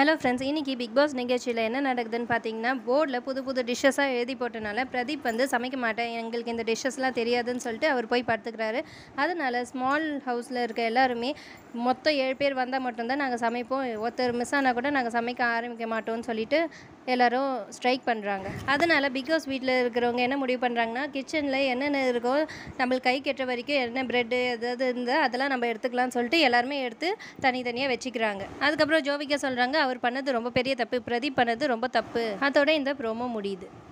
hello friends இன்னைக்கு Bigg Boss நிகழ்ச்சியில் என்ன நடக்குதுன்னு பார்த்தீங்கன்னா போர்டில் புது புது டிஷ்ஷஸாக எழுதி போட்டனால பிரதீப் வந்து சமைக்க மாட்டேன் எங்களுக்கு இந்த டிஷ்ஷஸ்லாம் தெரியாதுன்னு சொல்லிட்டு அவர் போய் படுத்துக்கிறாரு அதனால ஸ்மால் ஹவுஸில் இருக்க எல்லாருமே மொத்தம் ஏழு பேர் வந்தால் மட்டும்தான் நாங்கள் சமைப்போம் ஒருத்தர் மிஸ் ஆனால் கூட நாங்கள் சமைக்க ஆரம்பிக்க மாட்டோம்னு சொல்லிட்டு எல்லாரும் ஸ்ட்ரைக் பண்ணுறாங்க அதனால பிக் பாஸ் வீட்டில் இருக்கிறவங்க என்ன முடிவு பண்ணுறாங்கன்னா கிச்சனில் என்னென்ன இருக்கோ நம்மளுக்கு கை கெட்ட வரைக்கும் என்ன பிரெட்டு எதாவது இருந்தால் அதெல்லாம் நம்ம எடுத்துக்கலாம்னு சொல்லிட்டு எல்லாருமே எடுத்து தனித்தனியாக வச்சுக்கிறாங்க அதுக்கப்புறம் ஜோவிகா சொல்கிறாங்க அவர் பண்ணது ரொம்ப பெரிய தப்பு பிரதீப் பண்ணது ரொம்ப தப்பு அதோட இந்த ப்ரோமோ முடியுது